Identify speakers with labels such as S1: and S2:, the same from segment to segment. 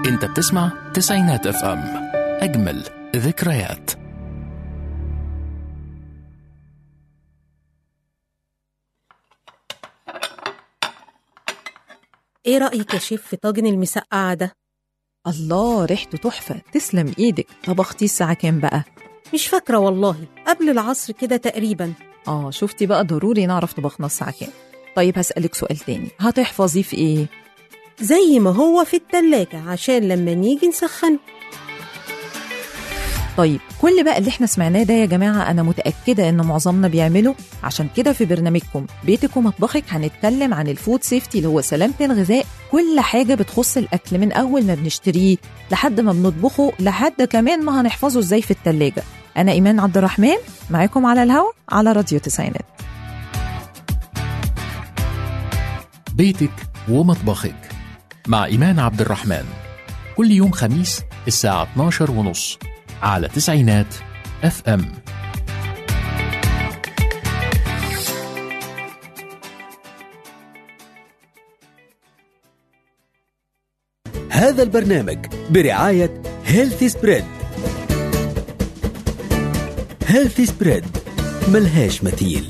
S1: انت بتسمع تسعينات اف ام اجمل ذكريات
S2: ايه رأيك يا شيف في طاجن المسقعة ده؟
S3: الله ريحته تحفة تسلم ايدك طبختي الساعة كام بقى؟
S2: مش فاكرة والله قبل العصر كده تقريبا
S3: اه شفتي بقى ضروري نعرف طبخنا الساعة كام طيب هسألك سؤال تاني هتحفظيه في ايه؟
S2: زي ما هو في التلاجة عشان لما نيجي نسخنه
S3: طيب كل بقى اللي احنا سمعناه ده يا جماعة أنا متأكدة إن معظمنا بيعمله عشان كده في برنامجكم بيتك ومطبخك هنتكلم عن الفود سيفتي اللي هو سلامة الغذاء كل حاجة بتخص الأكل من أول ما بنشتريه لحد ما بنطبخه لحد كمان ما هنحفظه إزاي في التلاجة أنا إيمان عبد الرحمن معاكم على الهوا على راديو تسعينات
S1: بيتك ومطبخك مع إيمان عبد الرحمن كل يوم خميس الساعة 12 ونص على تسعينات اف ام
S4: هذا البرنامج برعاية هيلثي سبريد هيلثي سبريد ملهاش مثيل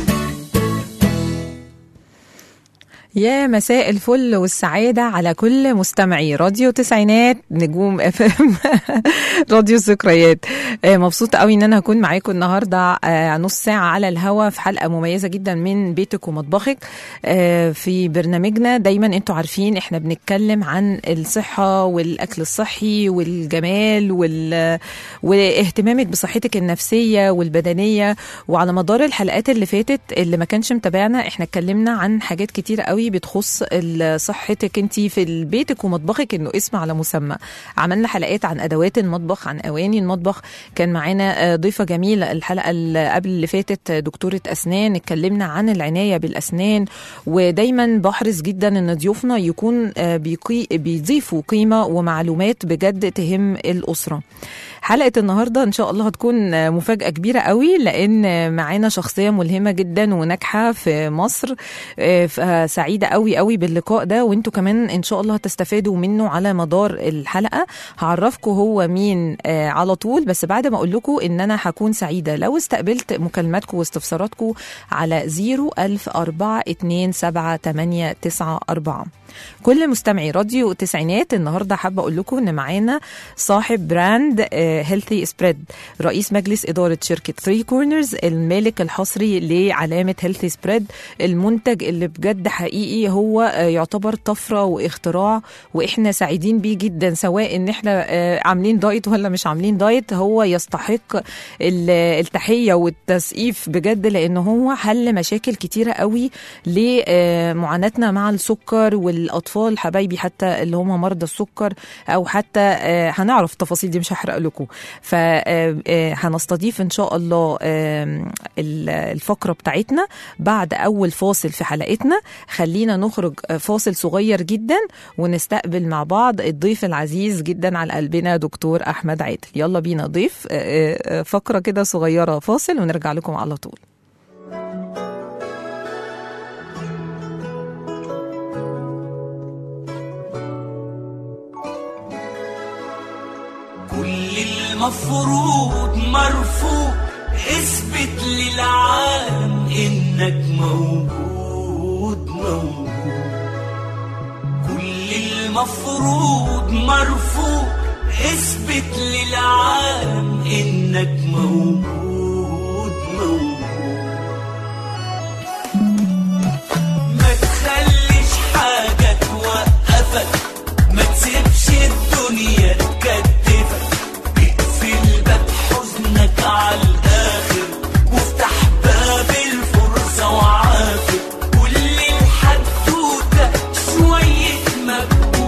S3: يا مساء الفل والسعادة على كل مستمعي راديو تسعينات نجوم اف ام راديو الذكريات آه، مبسوطة قوي ان انا هكون معاكم النهاردة آه، نص ساعة على الهوا في حلقة مميزة جدا من بيتك ومطبخك آه، في برنامجنا دايما انتوا عارفين احنا بنتكلم عن الصحة والاكل الصحي والجمال وال... واهتمامك بصحتك النفسية والبدنية وعلى مدار الحلقات اللي فاتت اللي ما كانش متابعنا احنا اتكلمنا عن حاجات كتير قوي بتخص ال- صحتك انت في بيتك ومطبخك انه اسم على مسمى عملنا حلقات عن ادوات المطبخ عن اواني المطبخ كان معانا آه، ضيفه جميله الحلقه اللي قبل اللي فاتت آه، دكتوره اسنان اتكلمنا عن العنايه بالاسنان ودايما بحرص جدا ان ضيوفنا يكون آه، بيقي بيضيفوا قيمه ومعلومات بجد تهم الاسره حلقه النهارده ان شاء الله هتكون مفاجاه كبيره قوي لان معانا شخصيه ملهمه جدا وناجحه في مصر آه، فسعيده قوي قوي باللقاء ده وانتوا كمان ان شاء الله هتستفادوا منه على مدار الحلقه هعرفكم هو مين آه، على طول بس بعد ما اقول لكم ان انا هكون سعيده لو استقبلت مكالماتكم واستفساراتكم على 010427894 كل مستمعي راديو التسعينات النهارده حابه اقول لكم ان معانا صاحب براند هيلثي سبريد رئيس مجلس اداره شركه 3 كورنرز المالك الحصري لعلامه هيلثي سبريد المنتج اللي بجد حقيقي هو آه، يعتبر طفره واختراع واحنا سعيدين بيه جدا سواء ان احنا آه، عاملين دايت ولا مش عاملين دايت هو يستحق ال- التحيه والتسقيف بجد لان هو حل مشاكل كتيره قوي لمعاناتنا مع السكر والاطفال حبايبي حتى اللي هم مرضى السكر او حتى آه، هنعرف التفاصيل دي مش هحرق لكم فهنستضيف ان شاء الله آم، ال- الفقره بتاعتنا بعد اول فاصل في حلقتنا خلينا نخرج آه، فاصل صغير جدا ونستقبل مع بعض الضيف العزيز جدا على قلبنا دكتور احمد عادل يلا بينا ضيف آه، آه، فقره كده صغيره فاصل ونرجع لكم على طول
S5: كل المفروض مرفوض اثبت للعالم انك موجود موجود كل المفروض مرفوض اثبت للعالم انك موجود موجود ما تخليش حاجة توقفك ما تسيبش الدنيا تكتفك اقفل باب حزنك على الآخر وافتح باب الفرصة وعافر كل الحدوتة شوية مجهود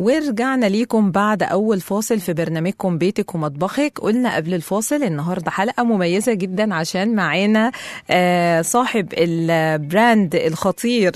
S3: ورجعنا ليكم بعد أول فاصل في برنامجكم بيتك ومطبخك قلنا قبل الفاصل النهاردة حلقة مميزة جدا عشان معانا آه، صاحب البراند الخطير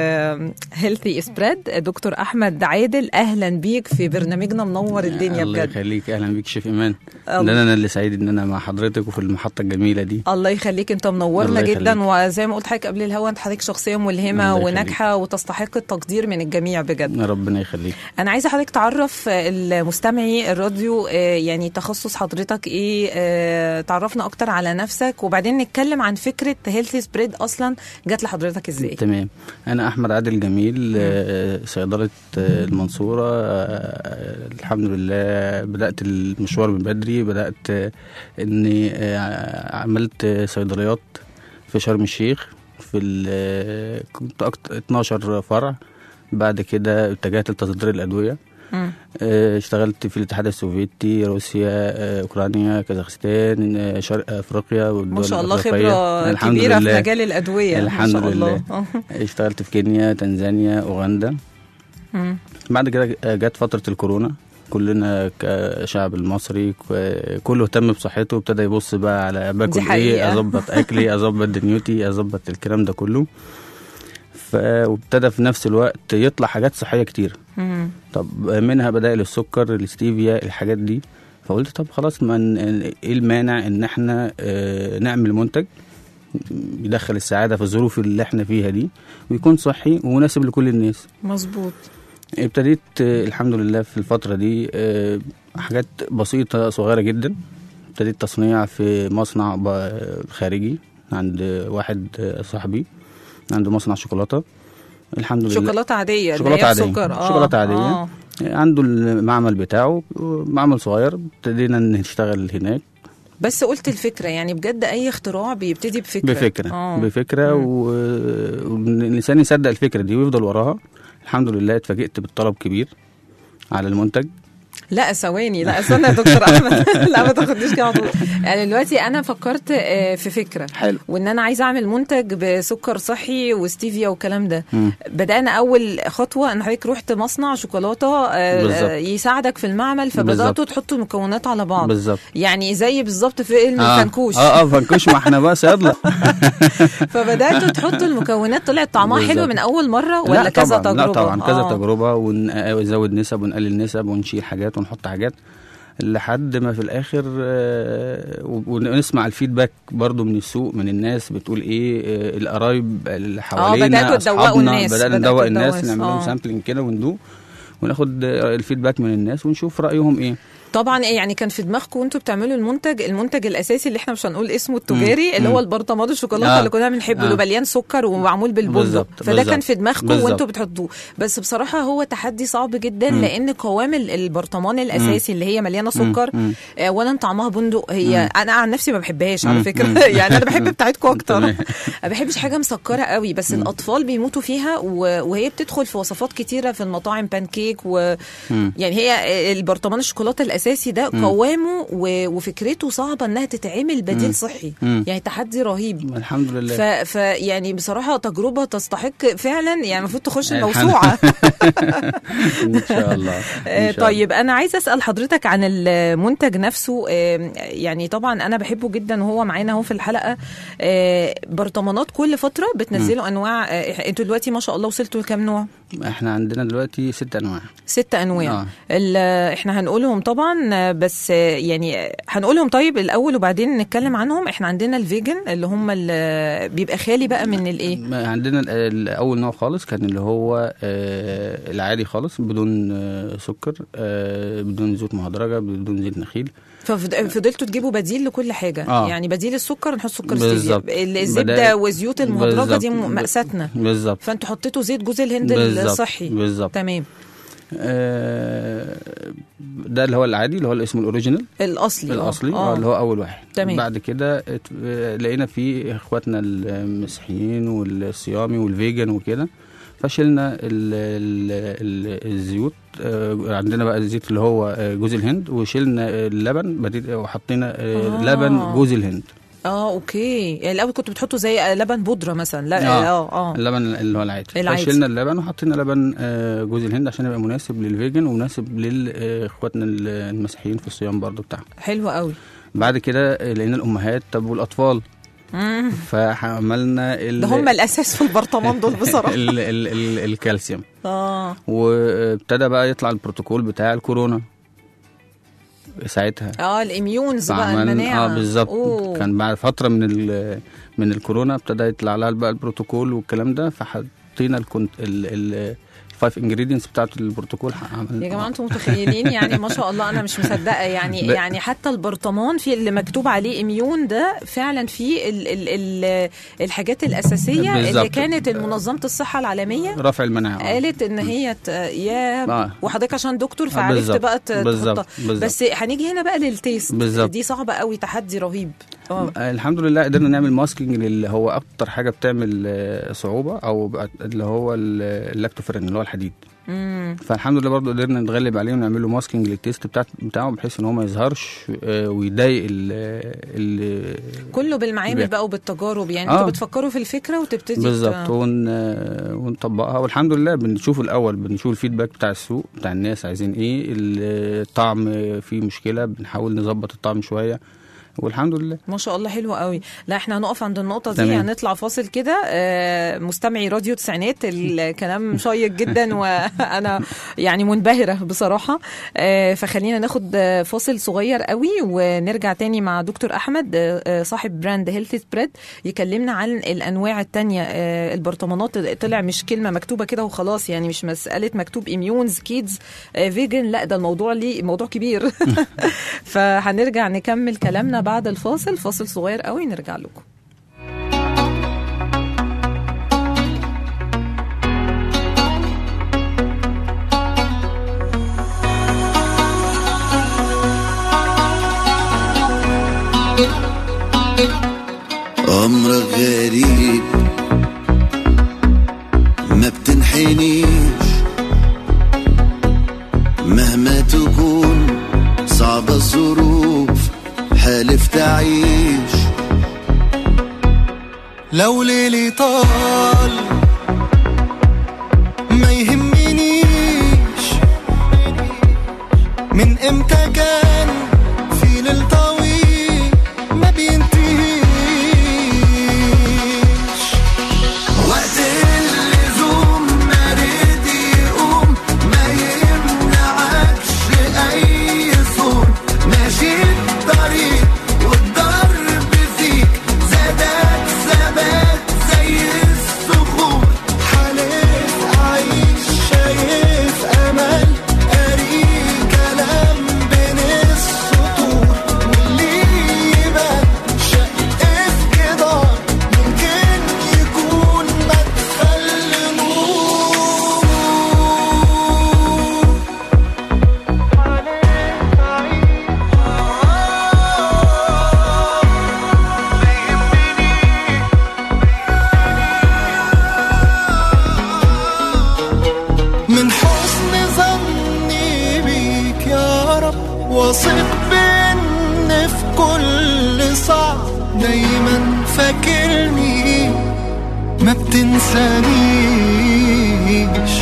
S3: هيلثي سبريد دكتور أحمد عادل أهلا بيك في برنامجنا منور الدنيا
S6: الله
S3: بجد
S6: يخليك اهلا بيك شيف ايمان ده
S3: الله.
S6: انا اللي سعيد ان انا مع حضرتك وفي المحطه الجميله دي
S3: الله يخليك انت منورنا
S6: الله
S3: جدا
S6: يخليك.
S3: وزي ما قلت حضرتك قبل الهوا انت حضرتك شخصيه ملهمه
S6: الله يخليك.
S3: وناجحه وتستحق التقدير من الجميع بجد
S6: ربنا يخليك
S3: انا عايزه حضرتك تعرف المستمعي الراديو آه، يعني تخصص حضرتك ايه آه، تعرفنا اكتر على نفسك وبعدين نتكلم عن فكره هيلثي سبريد اصلا جات لحضرتك ازاي
S6: تمام انا احمد عادل جميل آه، صيدله آه، المنصوره آه، الحمد لله بدات المشوار من بدري بدات آه، اني آه، عملت آه، صيدليات في شرم الشيخ في ال- آه، كنت أكت- 12 فرع بعد كده اتجهت لتصدير الادويه
S3: مم.
S6: آه، اشتغلت في الاتحاد السوفيتي روسيا آه، اوكرانيا كازاخستان آه، شرق افريقيا والدول
S3: ما شاء الله
S6: الأفريقية.
S3: خبره
S6: الحمد
S3: كبيره في
S6: لله.
S3: مجال الادويه ما
S6: الحمد
S3: شاء الله.
S6: لله.
S3: آه.
S6: اشتغلت في كينيا تنزانيا اوغندا
S3: مم.
S6: بعد كده جت فتره الكورونا كلنا كشعب المصري ك- كله اهتم بصحته وابتدى يبص بقى على باكل
S3: حقيقة.
S6: ايه اظبط اكلي اظبط دنيوتي اظبط الكلام ده كله ف وابتدى في نفس الوقت يطلع حاجات صحيه كتير
S3: مم.
S6: طب منها بدائل السكر الاستيفيا الحاجات دي فقلت طب خلاص ما ن- ايه المانع ان احنا آه، نعمل منتج يدخل السعاده في الظروف اللي احنا فيها دي ويكون صحي ومناسب لكل الناس
S3: مظبوط
S6: ابتديت آه، الحمد لله في الفتره دي آه، حاجات بسيطه صغيره جدا ابتديت تصنيع في مصنع ب- خارجي عند واحد آه، صاحبي عنده مصنع شوكولاته الحمد لله
S3: شوكولاته عاديه اللي
S6: شوكولاتة
S3: هي
S6: عادية.
S3: بسكر اه
S6: شوكولاتة عادية.
S3: آه.
S6: عنده المعمل بتاعه معمل صغير ابتدينا نشتغل هناك
S3: بس قلت الفكره يعني بجد اي اختراع بيبتدي بفكره
S6: بفكره
S3: آه.
S6: بفكره و- والانسان يصدق الفكره دي ويفضل وراها الحمد لله اتفاجئت بالطلب كبير على المنتج
S3: لا ثواني لا استنى يا دكتور احمد لا ما تاخدنيش كده على طول يعني دلوقتي انا فكرت آه، في فكره
S6: حلو
S3: وان انا عايزه اعمل منتج بسكر صحي وستيفيا والكلام ده
S6: مم.
S3: بدانا اول خطوه ان حضرتك رحت مصنع شوكولاته آه،
S6: بالظبط.
S3: آه، يساعدك في المعمل فبداتوا تحطوا المكونات على بعض
S6: بالظبط
S3: يعني زي بالظبط في فيلم فنكوش
S6: اه اه فنكوش ما احنا بقى صيادله
S3: فبداتوا تحطوا المكونات طلعت طعمها حلو
S6: بالظبط.
S3: من اول مره ولا
S6: لا
S3: كذا
S6: طبعا
S3: تجربه
S6: لا طبعا كذا
S3: آه.
S6: تجربه ونزود نسب ونقلل نسب ونشيل حاجات ونحط حاجات لحد ما في الاخر آه، ونسمع الفيدباك برضو من السوق من الناس بتقول ايه آه، القرايب اللي حوالينا
S3: بدأتوا تدوقوا
S6: أصحابنا،
S3: الناس،
S6: بدانا
S3: بدأتوا
S6: ندوق الناس
S3: تدوقوا-
S6: نعمل لهم
S3: آه.
S6: سامبلنج كده وندوق وناخد آه، الفيدباك من الناس ونشوف رايهم ايه
S3: طبعا إيه يعني كان في دماغكم وانتوا بتعملوا المنتج المنتج الاساسي اللي احنا مش هنقول اسمه التجاري اللي
S6: مم.
S3: هو البرطمان الشوكولاته
S6: آه.
S3: اللي كنا بنحبه
S6: آه.
S3: اللي مليان سكر ومعمول بالبندق
S6: بالظبط،
S3: فده
S6: بالظبط.
S3: كان في دماغكم
S6: بالظبط.
S3: وانتوا بتحطوه بس بصراحه هو تحدي صعب جدا
S6: مم.
S3: لان قوام ال- البرطمان الاساسي اللي هي مليانه سكر
S6: مم.
S3: آه، اولا طعمها بندق هي
S6: مم.
S3: انا عن نفسي ما بحبهاش على
S6: مم.
S3: فكره
S6: مم.
S3: يعني انا بحب بتاعتكم اكتر
S6: تمام.
S3: ما بحبش حاجه مسكره قوي بس الاطفال بيموتوا فيها و- وهي بتدخل في وصفات كتيره في المطاعم بانكيك و
S6: مم.
S3: يعني هي البرطمان الشوكولاته الاساسي ده قوامه و- وفكرته صعبه انها تتعمل بديل
S6: مم.
S3: صحي
S6: مم.
S3: يعني تحدي رهيب
S6: الحمد لله
S3: ف, ف يعني بصراحه تجربه تستحق فعلا يعني المفروض تخش
S6: الحمد-
S3: الموسوعه
S6: ان شاء الله
S3: آه،
S6: إن شاء
S3: طيب انا عايزه اسال حضرتك عن المنتج نفسه آه، يعني طبعا انا بحبه جدا وهو معانا اهو في الحلقه آه، برطمانات كل فتره بتنزلوا انواع آه، انتوا دلوقتي ما شاء الله وصلتوا لكام نوع
S6: الله. احنا عندنا دلوقتي ست انواع
S3: ست انواع
S6: آه.
S3: ال- احنا هنقولهم طبعا آه، بس آه، يعني آه، هنقولهم طيب الاول وبعدين نتكلم عنهم احنا عندنا الفيجن اللي هم ال- بيبقى خالي بقى من الايه
S6: ما عندنا ال- ال- اول نوع خالص كان اللي هو آه، العادي خالص بدون آه، سكر آه، بدون زيوت مهدرجه بدون زيت نخيل
S3: ففضلتوا تجيبوا بديل لكل حاجه
S6: آه.
S3: يعني بديل السكر نحط سكر
S6: بالظبط.
S3: ستيفيا الزبده
S6: بدأ-
S3: والزيوت المهدرجه دي
S6: بالظبط.
S3: مأساتنا
S6: بالظبط
S3: فانتوا حطيتوا زيت جوز الهند
S6: بالظبط.
S3: الصحي
S6: بالظبط
S3: تمام
S6: آه، ده اللي هو العادي اللي هو اسمه الاوريجينال
S3: الاصلي آه.
S6: الاصلي
S3: آه.
S6: آه. اللي هو اول واحد
S3: تمام.
S6: بعد كده ات- آه، لقينا فيه اخواتنا المسيحيين والصيامي والفيجن وكده فشلنا ال ال ال الزيوت آه، عندنا بقى الزيت اللي هو آه، جوز الهند وشلنا اللبن بديل وحطينا آه.
S3: آه.
S6: لبن جوز الهند
S3: اه اوكي يعني الاول كنت بتحطوا زي لبن بودره مثلا لا
S6: آه.
S3: اه اه
S6: اللبن اللي هو العادي
S3: العادي.
S6: فشلنا اللبن وحطينا لبن آه، جوز الهند عشان يبقى مناسب للفيجن ومناسب لاخواتنا المسيحيين في الصيام برضو بتاعهم
S3: حلو قوي
S6: بعد كده آه، لقينا الامهات طب والاطفال
S3: مم.
S6: فعملنا ال-
S3: ده هم الاساس في البرطمان دول بصراحه
S6: ال ال ال الكالسيوم
S3: اه
S6: وابتدى بقى يطلع البروتوكول بتاع الكورونا ساعتها
S3: اه الاميونز بقى
S6: فعمل-
S3: المناعه
S6: اه بالظبط
S3: أوه.
S6: كان بعد فتره من ال من الكورونا ابتدى يطلع لها بقى البروتوكول والكلام ده فحطينا الكونت ال ال الفايف انجريدينتس بتاعت البروتوكول عملنا
S3: يا جماعه انتم متخيلين يعني ما شاء الله انا مش مصدقه يعني
S6: ب-
S3: يعني حتى البرطمان في اللي مكتوب عليه اميون ده فعلا في ال ال ال الحاجات الاساسيه اللي
S6: بالظبط.
S3: كانت منظمه الصحه العالميه
S6: رفع المناعه آه.
S3: قالت ان هي ت... يا
S6: آه.
S3: وحضرتك عشان دكتور
S6: آه،
S3: فعرفت
S6: بالظبط.
S3: بقى ت-
S6: بالظبط.
S3: تحطها
S6: بالظبط.
S3: بس هنيجي هنا بقى للتيست
S6: بالظبط.
S3: دي صعبه قوي تحدي رهيب اه
S6: آه، الحمد لله قدرنا نعمل ماسكينج اللي هو اكتر حاجه بتعمل آه، صعوبه او بقى اللي هو ال- اللاكتوفيرين اللي هو الحديد
S3: امم
S6: فالحمد لله برضو قدرنا نتغلب عليه ونعمل له ماسكينج للتيست بتاعت بتاعه بحيث ان هو ما يظهرش آه، ويضايق ال ال
S3: كله بالمعامل
S6: بي-
S3: بقى وبالتجارب يعني
S6: آه.
S3: انتوا بتفكروا في الفكره وتبتدي ت-
S6: بالظبط ون... ونطبقها والحمد لله بنشوف الاول بنشوف الفيدباك بتاع السوق بتاع الناس عايزين ايه الطعم فيه مشكله بنحاول نظبط الطعم شويه والحمد لله
S3: ما شاء الله حلو قوي لا احنا هنقف عند النقطه دي
S6: تمام.
S3: هنطلع فاصل كده آه، مستمعي راديو تسعينات الكلام شيق جدا وانا يعني منبهره بصراحه آه، فخلينا ناخد آه، فاصل صغير قوي ونرجع تاني مع دكتور احمد آه، آه، صاحب براند هيلث سبريد يكلمنا عن الانواع التانية آه، البرطمانات طلع مش كلمه مكتوبه كده وخلاص يعني مش مساله مكتوب اميونز كيدز فيجن لا ده الموضوع ليه موضوع كبير فهنرجع نكمل كلامنا بعد الفاصل فاصل صغير قوي نرجع لكم
S5: أمرك غريب ما بتنحنيش مهما تكون صعبة الظروف حالف تعيش لو ليلي طال ما يهمنيش من امتى كان في ليل طويل ما بينتهيش وقت اللزوم ما رد يقوم ما يمنعكش اي صوت ماشي الطريق والضرب فيك زادك ثبات زي الصخور حالف عايش شايف امل قاري كلام بين السطور واللي يبان شق في جدار ممكن يكون مدخل نور من حسن ظني بيك يا رب واثق بان في كل صعب دايما فاكرني ما بتنسانيش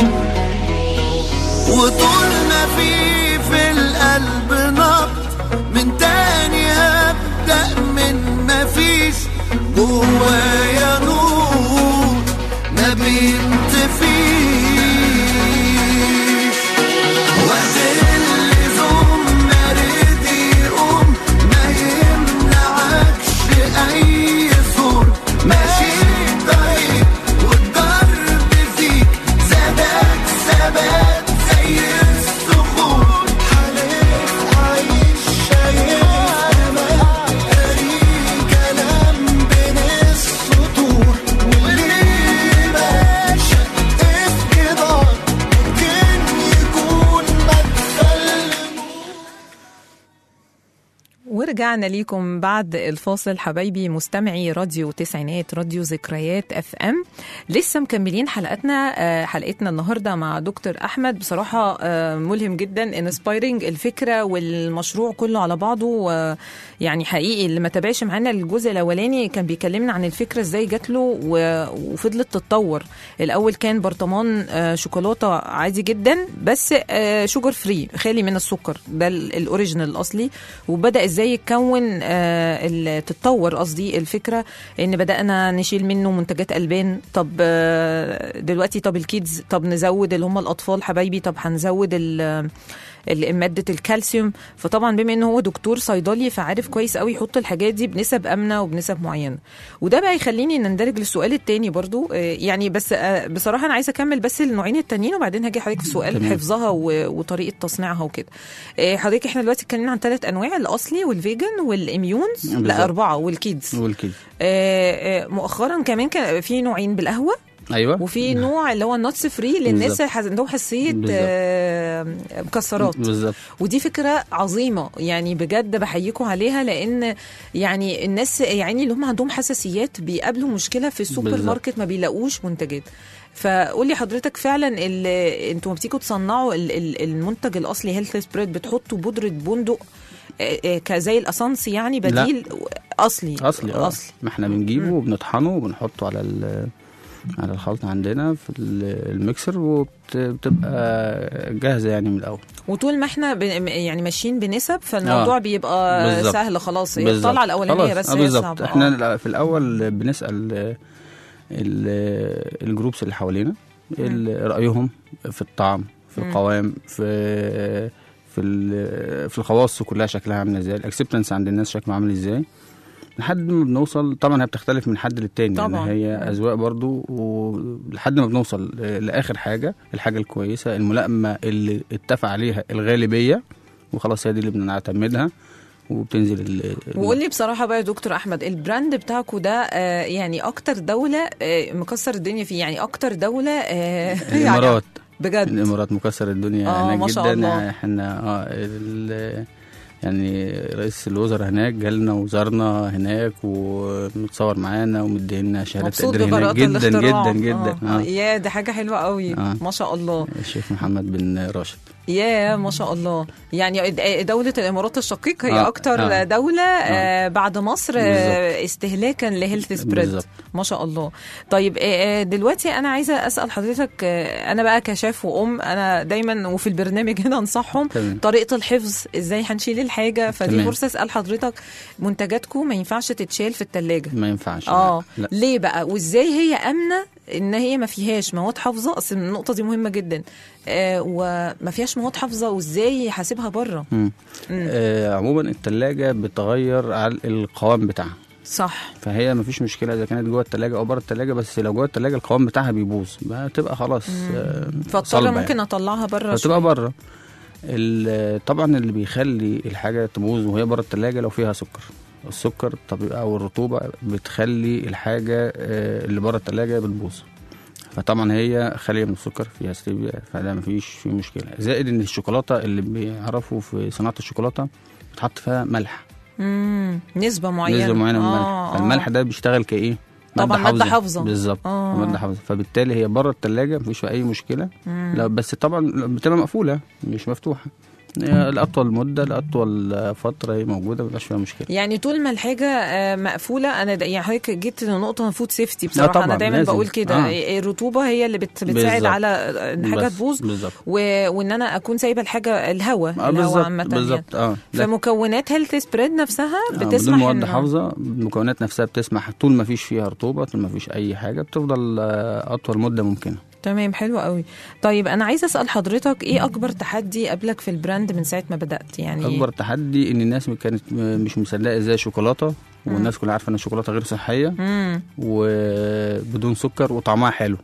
S5: وطول ما في في القلب نبض من تاني هبدأ من ما فيش جوايا نور ما بينطفيش وقت اللزوم ما رد يقوم ما يمنعكش أي صور ماشي طريق والضرب فيك زادك ثبات زي الصخور حالف عايش شايف أمل قاري كلام بين السطور
S3: ورجعنا ليكم بعد الفاصل حبايبي مستمعي راديو تسعينات راديو ذكريات اف ام لسه مكملين حلقتنا آه، حلقتنا النهارده مع دكتور احمد بصراحه آه، ملهم جدا انسبايرنج الفكره والمشروع كله على بعضه آه، يعني حقيقي اللي ما تابعش معانا الجزء الاولاني كان بيكلمنا عن الفكره ازاي جات له و- وفضلت تتطور الاول كان برطمان آه، شوكولاته عادي جدا بس آه، شوجر فري خالي من السكر ده ال- الاوريجينال الاصلي وبدا ازاي يتكون آه، ال- تتطور قصدي الفكره ان بدانا نشيل منه منتجات البان طب آه، دلوقتي طب الكيدز طب نزود اللي هم الاطفال حبايبي طب هنزود ال- ال- ماده الكالسيوم فطبعا بما ان هو دكتور صيدلي فعارف كويس قوي يحط الحاجات دي بنسب امنه وبنسب معينه وده بقى يخليني نندرج للسؤال التاني برضو آه، يعني بس آه، بصراحه انا عايزه اكمل بس النوعين التانيين وبعدين هاجي حضرتك في سؤال
S6: تمام.
S3: حفظها و- وطريقه تصنيعها وكده آه، حضرتك احنا دلوقتي اتكلمنا عن ثلاث انواع الاصلي والفيجن والاميونز
S6: بالظبط.
S3: لا اربعه والكيدز
S6: والكده
S3: آه، آه، مؤخرا كمان كان في نوعين بالقهوه
S6: ايوه
S3: وفي نوع اللي هو النوتس فري للناس
S6: بالظبط.
S3: اللي حز- عندهم حساسيه
S6: بالظبط.
S3: آه، مكسرات
S6: بالظبط
S3: ودي فكرة عظيمة يعني بجد بحييكم عليها لأن يعني الناس يعني اللي هم عندهم حساسيات بيقابلوا مشكلة في السوبر
S6: بالظبط.
S3: ماركت ما بيلاقوش منتجات فقولي حضرتك فعلا ال- انتوا ما بتيجوا تصنعوا ال- ال- المنتج الاصلي هيلث سبريد بتحطوا بودرة بندق آه، آه، كزي الاسانس يعني بديل اصلي
S6: اصلي اه
S3: اصلي
S6: ما احنا بنجيبه وبنطحنه وبنحطه على ال على الخلط عندنا في ال- الميكسر وبتبقى جاهزه يعني من الاول
S3: وطول ما احنا ب- يعني ماشيين بنسب فالموضوع
S6: آه.
S3: بيبقى
S6: بالظبط.
S3: سهل خلاص هي
S6: بالظبط.
S3: الطلعه الاولانيه
S6: خلاص.
S3: بس
S6: آه
S3: هي
S6: بالظبط
S3: صعبة.
S6: احنا في الاول بنسال ال- الجروبس اللي حوالينا ال- رايهم في الطعم في
S3: مم.
S6: القوام في في ال- في الخواص كلها شكلها عامل ازاي الاكسبتنس عند الناس شكله عامل ازاي لحد ما بنوصل طبعا هي بتختلف من حد للتاني
S3: طبعاً.
S6: يعني هي اذواق برضو ولحد ما بنوصل لاخر حاجه الحاجه الكويسه الملائمه اللي اتفق عليها الغالبيه وخلاص هي دي اللي بنعتمدها وبتنزل ال-
S3: وقول لي بصراحه بقى يا دكتور احمد البراند بتاعكم ده آه، يعني اكتر دوله آه، مكسر الدنيا فيه يعني اكتر دوله آه، يعني
S6: الامارات
S3: بجد
S6: الامارات مكسر الدنيا
S3: آه،
S6: هناك
S3: ما شاء
S6: جدا
S3: الله.
S6: احنا اه ال- يعني رئيس الوزراء هناك جالنا وزارنا هناك ومتصور معانا ومدينا شهادات
S3: مبسوط
S6: تقدير هناك
S3: ببراءة
S6: جدا
S3: الاختراع
S6: جدا جدا
S3: آه.
S6: آه.
S3: يا دي حاجه حلوه قوي
S6: آه.
S3: ما شاء الله
S6: الشيخ محمد بن راشد
S3: يا ما شاء الله يعني د- دولة الإمارات الشقيق هي
S6: آه،
S3: أكتر
S6: آه.
S3: دولة آه. بعد مصر آه، استهلاكا لهيلث سبريد
S6: بالظبط.
S3: ما شاء الله طيب آه، آه، دلوقتي أنا عايزة أسأل حضرتك آه، أنا بقى كشاف وأم أنا دايما وفي البرنامج هنا أنصحهم
S6: تمام.
S3: طريقة الحفظ إزاي هنشيل الحاجة فدي
S6: تمام.
S3: فرصة أسأل حضرتك منتجاتكم ما ينفعش تتشال في التلاجة
S6: ما ينفعش
S3: اه
S6: لا.
S3: ليه بقى وازاي هي امنه ان هي ما فيهاش مواد حافظه اصل النقطه دي مهمه جدا آه وما فيهاش مواد حافظه وازاي حاسبها بره
S6: مم. آه عموما التلاجة بتغير على القوام بتاعها
S3: صح
S6: فهي مفيش مشكله اذا كانت جوه التلاجة او بره التلاجة بس لو جوه التلاجة القوام بتاعها بيبوظ بتبقى خلاص آه
S3: فاضطر
S6: صلبة
S3: ممكن
S6: يعني.
S3: اطلعها بره
S6: فتبقى بره ال- طبعا اللي بيخلي الحاجه تبوظ وهي بره التلاجة لو فيها سكر السكر طب او الرطوبه بتخلي الحاجه آه، اللي بره التلاجة بتبوظ فطبعا هي خاليه من السكر فيها ستيفيا فده مفيش فيه مشكله زائد ان الشوكولاته اللي بيعرفوا في صناعه الشوكولاته بتحط فيها ملح
S3: مم. نسبه معينه
S6: نسبه معينه من الملح
S3: آه، آه.
S6: فالملح ده بيشتغل كايه
S3: طبعاً مادة حافظة.
S6: بالظبط
S3: آه.
S6: ماده حافظه فبالتالي هي بره التلاجة مفيش فيها اي مشكله لا بس طبعا بتبقى مقفوله مش مفتوحه هي الاطول مده لاطول فتره هي موجوده مبيبقاش فيها مشكله
S3: يعني طول ما الحاجه آه، مقفوله انا د- يعني حضرتك جيت لنقطه فود سيفتي بصراحه
S6: طبعاً،
S3: انا دايما
S6: لازم.
S3: بقول كده
S6: آه.
S3: الرطوبه هي اللي بت بتساعد
S6: بالظبط.
S3: على ان حاجه
S6: بس،
S3: تبوظ
S6: بالظبط
S3: و... وان انا اكون سايبه الحاجه الهواء
S6: اه
S3: الهواء
S6: بالظبط
S3: عامه يعني.
S6: بالظبط اه لا،
S3: فمكونات هيلث سبريد نفسها
S6: آه، بدون
S3: بتسمح
S6: مواد
S3: إنه-
S6: حافظه المكونات نفسها بتسمح طول ما فيش فيها رطوبه طول ما فيش اي حاجه بتفضل آه، اطول مده ممكنه
S3: تمام حلو قوي طيب انا عايزه اسال حضرتك ايه اكبر تحدي قابلك في البراند من ساعه ما بدات يعني
S6: اكبر تحدي ان الناس كانت م- مش مصدقه ازاي شوكولاته والناس كلها عارفه ان الشوكولاته غير صحيه
S3: امم
S6: وبدون سكر وطعمها حلو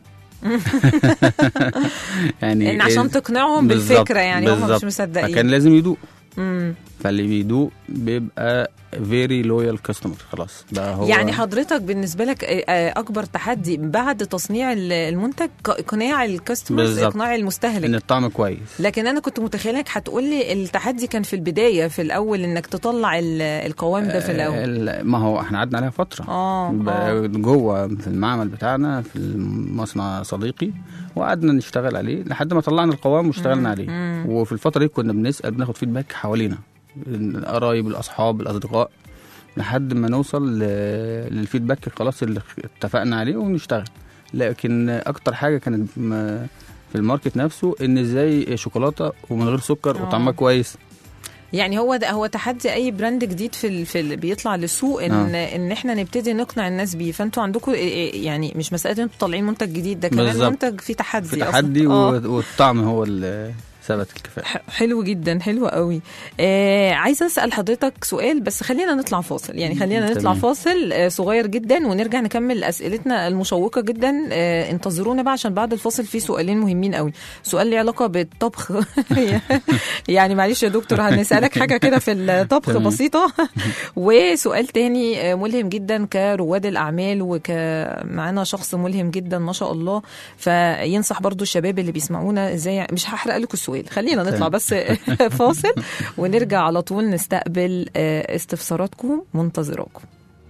S6: يعني
S3: ان عشان
S6: إيه-
S3: تقنعهم
S6: بالظبط،
S3: بالفكره يعني هم مش
S6: بالظبط.
S3: مصدقين
S6: فكان لازم يدوق
S3: امم
S6: فاللي بيدوق بيبقى فيري لويال كاستمر خلاص بقى هو
S3: يعني حضرتك بالنسبه لك آه، آه، اكبر تحدي بعد تصنيع ال- المنتج ق- اقناع الكاستمرز
S6: بالظبط.
S3: اقناع
S6: ان
S3: المستهلك
S6: الطعم كويس
S3: لكن انا كنت متخيلك هتقول لي التحدي كان في البدايه في الاول انك تطلع ال- القوام ده في الاول
S6: ال- ما هو احنا قعدنا عليها فتره
S3: اه
S6: بقى
S3: آه.
S6: جوه في المعمل بتاعنا في المصنع صديقي وقعدنا نشتغل عليه لحد ما طلعنا القوام واشتغلنا عليه وفي الفتره دي كنا بنسال بناخد فيدباك حوالينا القرايب الاصحاب الاصدقاء لحد ما نوصل ل- للفيدباك خلاص اللي اتفقنا عليه ونشتغل لكن اكتر حاجه كانت م- في الماركت نفسه ان ازاي شوكولاته ومن غير سكر
S3: آه.
S6: وطعمها كويس
S3: يعني هو ده هو تحدي اي براند جديد في ال في ال بيطلع للسوق ان
S6: آه.
S3: ان احنا نبتدي نقنع الناس بيه فانتوا عندكم يعني مش مساله ان انتوا طالعين منتج جديد ده كمان
S6: بالظبط.
S3: منتج فيه تحدي
S6: في
S3: أصلاً.
S6: تحدي
S3: آه.
S6: و- والطعم هو اللي ثبت الكفايه
S3: ح- حلو جدا حلو قوي آه عايزه اسال حضرتك سؤال بس خلينا نطلع فاصل يعني خلينا نطلع
S6: تمام.
S3: فاصل آه صغير جدا ونرجع نكمل اسئلتنا المشوقه جدا آه انتظرونا بقى عشان بعد الفاصل في سؤالين مهمين قوي سؤال ليه علاقه بالطبخ يعني معلش يا دكتور هنسالك حاجه كده في الطبخ
S6: تمام.
S3: بسيطه وسؤال تاني آه، ملهم جدا كرواد الاعمال وكمعانا شخص ملهم جدا ما شاء الله فينصح برضو الشباب اللي بيسمعونا ازاي مش هحرق لكم السؤال خلينا نطلع
S6: تمام.
S3: بس فاصل ونرجع على طول نستقبل آه، استفساراتكم منتظراكم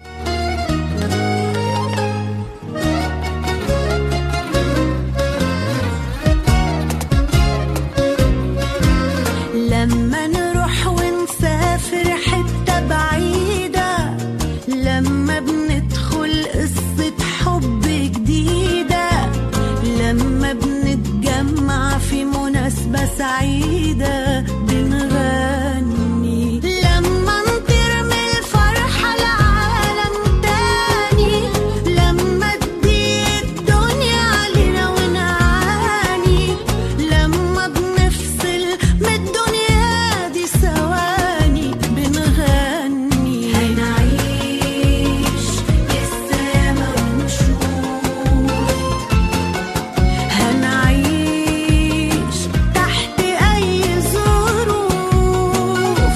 S7: لما نروح ونسافر حتة بعيدة لما بندخل قصة حب جديدة لما بنتجمع في مناسبة سعيدة بنغني لما نطير من الفرحة لعالم تاني لما تضيق الدنيا علينا ونعاني لما بنفصل من الدنيا دي ثواني بنغني هنعيش للسما ونشوف هنعيش تحت أي ظروف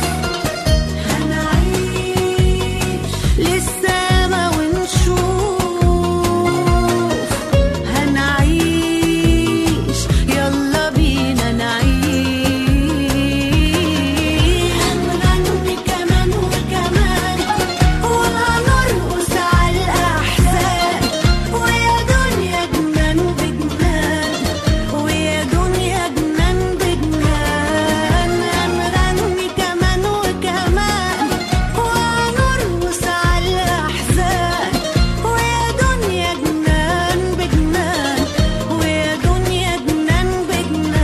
S7: هنعيش للسما ونشوف هنعيش يلا بينا نعيش هنغني كمان وكمان وهنرقص على الأحزان ويا دنيا جنان بجنان ويا دنيا جنان بجنان هنغني كمان وكمان وهنرقص على الأحزان ويا دنيا جنان بجنان ويا دنيا جنان بجنان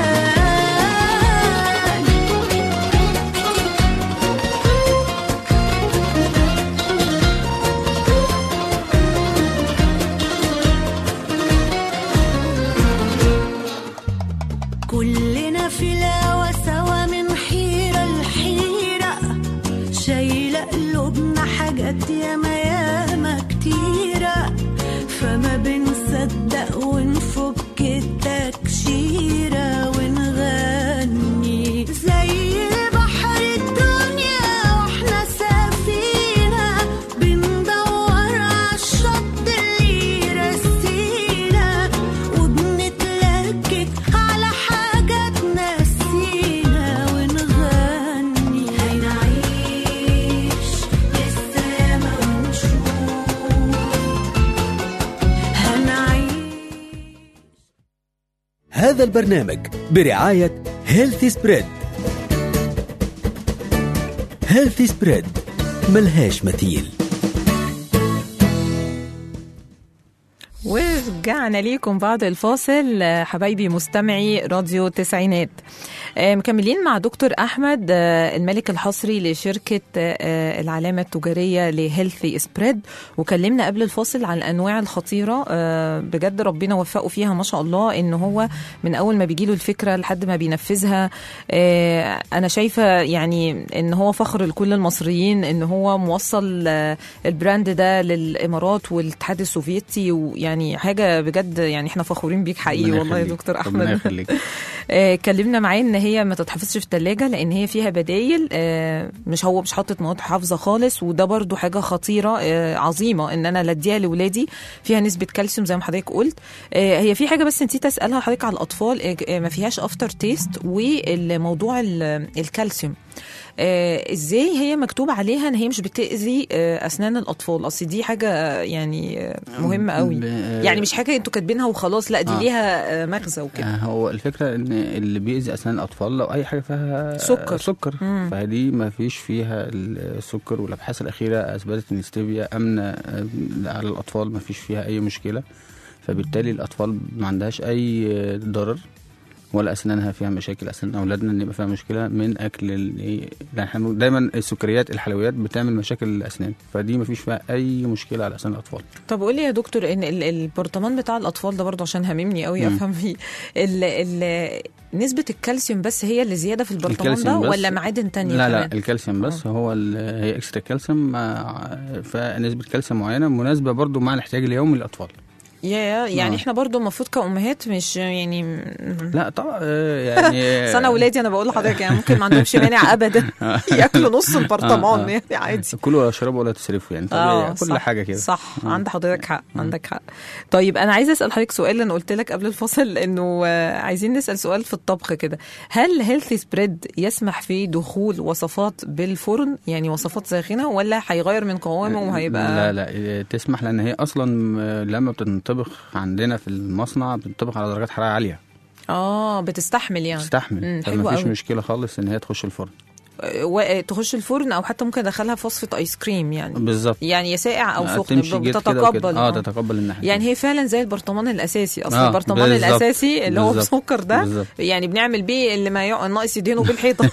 S7: كلنا في الهوا سوا من حيرة لحيرة شايلة قلوبنا حاجات ياما ياما كتيرة فما بنصدق ونفك التكشيرة ونغني زي البحر الدنيا واحنا سفينة بندور عالشط اللي يرسينا وبنتلكك على حاجة تنسينا ونغني هنعيش للسما ونشوف هنعيش
S4: هذا البرنامج برعاية هيلثي سبريد هيلثي سبريد ملهاش مثيل
S3: ورجعنا ليكم بعد الفاصل آه، حبايبي مستمعي راديو تسعينات آه، مكملين مع دكتور احمد آه، الملك الحصري لشركه آه، العلامه التجاريه لهيلثي سبريد وكلمنا قبل الفاصل عن الانواع الخطيره آه، بجد ربنا وفقه فيها ما شاء الله ان هو من اول ما بيجيله الفكره لحد ما بينفذها آه، انا شايفه يعني ان هو فخر لكل المصريين ان هو موصل آه، البراند ده للامارات والاتحاد السوفيتي ويعني حاجه بجد يعني احنا فخورين بيك حقيقي
S6: ربنا
S3: والله يا
S6: يخليك.
S3: دكتور
S6: ربنا
S3: احمد
S6: يخليك
S3: آه، اتكلمنا معاه ان هي ما تتحفظش في الثلاجه لان هي فيها بدايل آه، مش هو مش حاطط مواد حافظه خالص وده برضو حاجه خطيره آه، عظيمه ان انا لا اديها لاولادي فيها نسبه كالسيوم زي ما حضرتك قلت آه، هي في حاجه بس نسيت اسالها حضرتك على الاطفال آه، آه، ما فيهاش افتر تيست والموضوع ال- الكالسيوم آه، ازاي هي مكتوب عليها ان هي مش بتاذي آه، اسنان الاطفال اصل دي حاجه آه، يعني آه، مهمه قوي
S6: ب-
S3: يعني مش حاجه انتوا كاتبينها وخلاص لا دي
S6: آه.
S3: ليها آه، مغزى وكده
S6: آه، هو الفكره ان اللي بيأذي اسنان الاطفال لو اي حاجه فيها
S3: سكر.
S6: سكر
S3: مم.
S6: فدي ما فيش فيها السكر والابحاث الاخيره اثبتت ان ستيفيا امنه آه، على الاطفال ما فيش فيها اي مشكله فبالتالي الاطفال ما عندهاش اي ضرر ولا اسنانها فيها مشاكل اسنان اولادنا اللي يبقى فيها مشكله من اكل ال- إيه، لأن إحنا دايما السكريات الحلويات بتعمل مشاكل للاسنان فدي ما فيش فيها اي مشكله على اسنان الاطفال
S3: طب قولي يا دكتور ان ال- البرطمان بتاع الاطفال ده برضه عشان هاممني قوي
S6: مم.
S3: افهم فيه ال ال نسبه الكالسيوم بس هي اللي زياده في البرطمان ده
S6: الكالسيوم بس.
S3: ولا معادن تانية
S6: لا
S3: كمان؟
S6: لا الكالسيوم بس هو ال- هي اكسترا كالسيوم مع فنسبه كالسيوم معينه مناسبه برضو مع الاحتياج اليومي للاطفال
S3: يا يعني
S6: آه.
S3: احنا برضه المفروض كامهات مش يعني
S6: لا طبعا آه، يعني
S3: بس انا اولادي انا بقول لحضرتك يعني ممكن ما عندهمش مانع ابدا ياكلوا نص البرطمان
S6: آه، آه.
S3: يعني عادي
S6: كلوا ولا اشربوا ولا تسرفوا يعني طبيعي كل
S3: صح،
S6: حاجه كده
S3: صح
S6: آه.
S3: عند حضرتك حق عندك حق طيب انا عايزه اسال حضرتك سؤال انا قلت لك قبل الفصل انه آه، عايزين نسال سؤال في الطبخ كده هل هيلثي سبريد يسمح في دخول وصفات بالفرن يعني وصفات ساخنه ولا هيغير من قوامه وهيبقى
S6: لا لا آه، تسمح لان هي اصلا آه، لما بتنطبخ عندنا في المصنع بتنطبخ على درجات حراره عاليه
S3: اه بتستحمل يعني
S6: تستحمل
S3: مم،
S6: فما
S3: حلو
S6: فيش
S3: قوي.
S6: مشكله خالص ان هي تخش الفرن
S3: آه، و- تخش الفرن او حتى ممكن ادخلها في وصفه ايس كريم يعني
S6: بالظبط
S3: يعني يا ساقع او
S6: آه،
S3: سخن
S6: تمشي جيت كده وكده.
S3: بتتقبل
S6: اه
S3: آه.
S6: تتقبل الناحيه
S3: يعني هي فعلا زي البرطمان الاساسي اصل
S6: آه،
S3: البرطمان
S6: بالظبط.
S3: الاساسي اللي هو
S6: بالظبط.
S3: بسكر ده
S6: بالظبط.
S3: يعني بنعمل بيه اللي ما يق- ناقص يدهنوا بالحيطه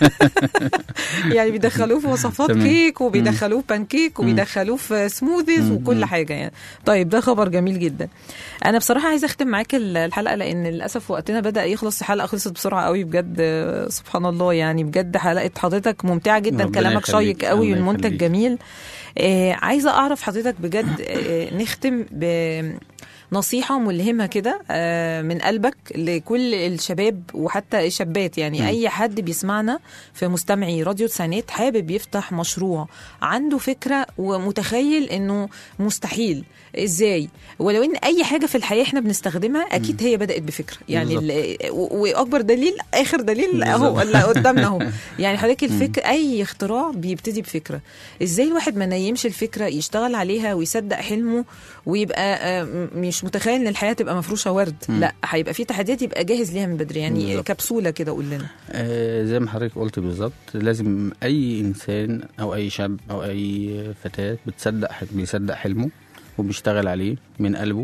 S3: يعني بيدخلوه في وصفات
S6: تمام.
S3: كيك وبيدخلوه في بانكيك وبيدخلوه في سموذيز وكل حاجه يعني طيب ده خبر جميل جدا انا بصراحه عايزه اختم معاك ال- الحلقه لان للاسف وقتنا بدا يخلص الحلقه خلصت بسرعه قوي بجد آه، سبحان الله يعني بجد حلقه حضرتك ممتعه جدا
S6: ربنا
S3: كلامك
S6: يخليك.
S3: شيق قوي
S6: الله
S3: والمنتج
S6: يخليك.
S3: جميل آه عايزه اعرف حضرتك بجد آه نختم ب نصيحة ملهمة كده آه، من قلبك لكل الشباب وحتى الشابات يعني
S6: مم.
S3: أي حد بيسمعنا في مستمعي راديو تسعينات حابب يفتح مشروع عنده فكرة ومتخيل إنه مستحيل إزاي ولو إن أي حاجة في الحياة إحنا بنستخدمها أكيد هي بدأت بفكرة يعني ال- و- وأكبر دليل آخر دليل أهو
S6: بالظبط.
S3: اللي قدامنا أهو يعني حضرتك الفكر أي اختراع بيبتدي بفكرة إزاي الواحد ما نيمش الفكرة يشتغل عليها ويصدق حلمه ويبقى آه، م- مش متخيل ان الحياه تبقى مفروشه ورد لا هيبقى في تحديات يبقى جاهز ليها من بدري يعني
S6: بالظبط.
S3: كبسوله كده قول لنا
S6: آه، زي ما حضرتك قلت بالظبط لازم اي انسان او اي شاب او اي فتاه بتصدق بيصدق حلمه وبيشتغل عليه من قلبه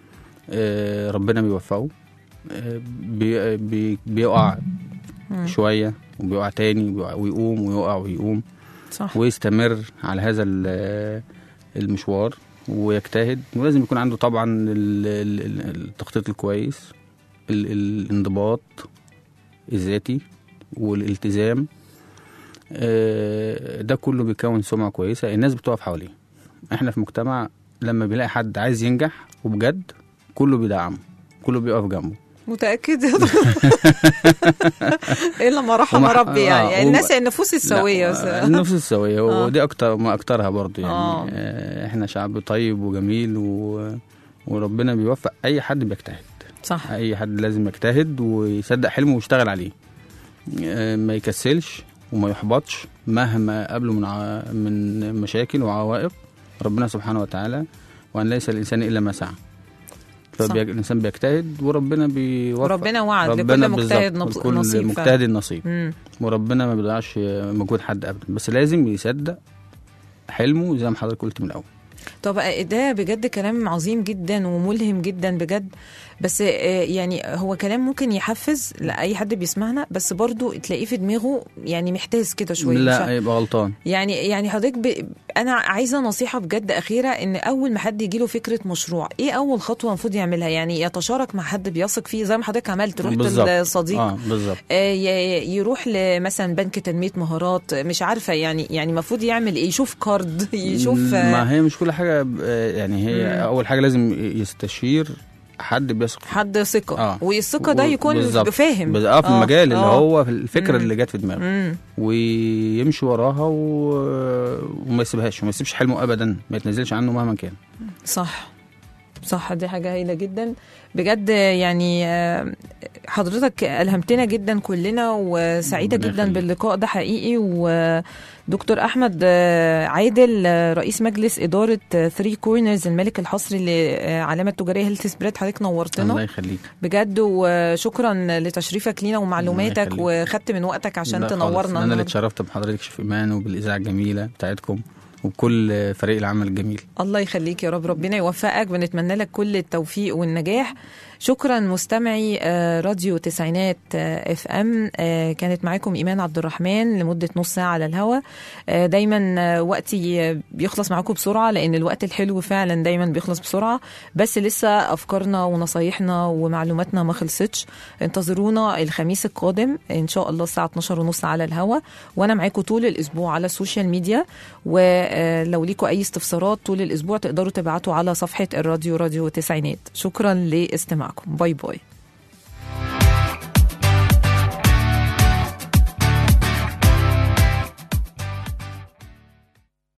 S6: آه، ربنا بيوفقه آه، بي بي بيقع شويه وبيقع تاني وبيقع- ويقوم ويقع ويقوم
S3: صح
S6: ويستمر على هذا ال- المشوار ويجتهد ولازم يكون عنده طبعا ال- ال- ال- التخطيط الكويس ال- الانضباط الذاتي والالتزام آه، ده كله بيكون سمعة كويسة الناس بتقف حواليه احنا في مجتمع لما بيلاقي حد عايز ينجح وبجد كله بيدعمه كله بيقف جنبه
S3: متاكد يا دكتور الا ما رحم
S6: وما-
S3: ربي يعني,
S6: آه،
S3: يعني
S6: وما-
S3: الناس النفوس السويه
S6: لا،
S3: بس-
S6: النفس السوية
S3: آه.
S6: ودي أكتر ما أكترها برضه يعني
S3: آه.
S6: آه. احنا شعب طيب وجميل و... وربنا بيوفق أي حد بيجتهد
S3: صح
S6: أي حد لازم يجتهد ويصدق حلمه ويشتغل عليه آه، ما يكسلش وما يحبطش مهما قابله من ع... من مشاكل وعوائق ربنا سبحانه وتعالى وأن ليس الإنسان إلا ما سعى فالإنسان بيجتهد وربنا بيوفق
S3: وربنا وعد لكل
S6: ربنا
S3: مجتهد
S6: بالظبط،
S3: نص-
S6: لكل
S3: نصيب
S6: مجتهد نصيب
S3: مم.
S6: وربنا ما بيضيعش مجهود حد ابدا بس لازم يصدق حلمه زي ما حضرتك قلت من الاول
S3: طب ده بجد كلام عظيم جدا وملهم جدا بجد بس آه، يعني هو كلام ممكن يحفز لاي حد بيسمعنا بس برضو تلاقيه في دماغه يعني محتاس كده شويه مش
S6: لا يبقى غلطان
S3: يعني يعني حضرتك ب... انا عايزه نصيحه بجد اخيره ان اول ما حد يجيله فكره مشروع ايه اول خطوه المفروض يعملها يعني يتشارك مع حد بيثق فيه زي ما حضرتك عملت رحت
S6: بالظبط.
S3: لصديق
S6: اه بالظبط
S3: آه، ي- يروح لمثلا بنك تنميه مهارات مش عارفه يعني يعني المفروض يعمل ايه يشوف كارد يشوف آه،
S6: ما هي مش كل حاجه آه، يعني هي
S3: مم.
S6: اول حاجه لازم يستشير حد بيثق فيه.
S3: حد ثقه
S6: آه.
S3: والثقه ده
S6: و-
S3: يكون
S6: بالظبط.
S3: فاهم
S6: بز- اه في
S3: آه،
S6: المجال اللي
S3: آه.
S6: هو في الفكره
S3: مم.
S6: اللي جت في دماغه
S3: مم.
S6: ويمشي وراها و... وما يسيبهاش وما يسيبش حلمه ابدا ما يتنزلش عنه مهما كان
S3: صح صح دي حاجة هايلة جدا بجد يعني آه، حضرتك ألهمتنا جدا كلنا وسعيدة
S6: ربنا
S3: جدا
S6: يخليك.
S3: باللقاء ده حقيقي ودكتور أحمد آه، عادل آه، رئيس مجلس إدارة ثري كورنرز الملك الحصري لعلامة تجارية هيلث سبريد حضرتك نورتنا
S6: الله يخليك
S3: بجد وشكرا لتشريفك لينا ومعلوماتك
S6: يخليك.
S3: وخدت من وقتك عشان
S6: لا خالص.
S3: تنورنا
S6: انا اللي
S3: النهاردة.
S6: اتشرفت بحضرتك شيف ايمان وبالاذاعه الجميله بتاعتكم وبكل فريق العمل الجميل
S3: الله يخليك يا رب ربنا يوفقك بنتمنى لك كل التوفيق والنجاح شكرا مستمعي آه، راديو تسعينات آه، اف ام آه، كانت معاكم ايمان عبد الرحمن لمده نص ساعه على الهوا آه، دايما آه، وقتي آه، بيخلص معاكم بسرعه لان الوقت الحلو فعلا دايما بيخلص بسرعه بس لسه افكارنا ونصايحنا ومعلوماتنا ما خلصتش انتظرونا الخميس القادم ان شاء الله الساعه 12 ونص على الهوا وانا معاكم طول الاسبوع على السوشيال ميديا ولو ليكم اي استفسارات طول الاسبوع تقدروا تبعتوا على صفحه الراديو راديو تسعينات شكرا لاستماعكم باي باي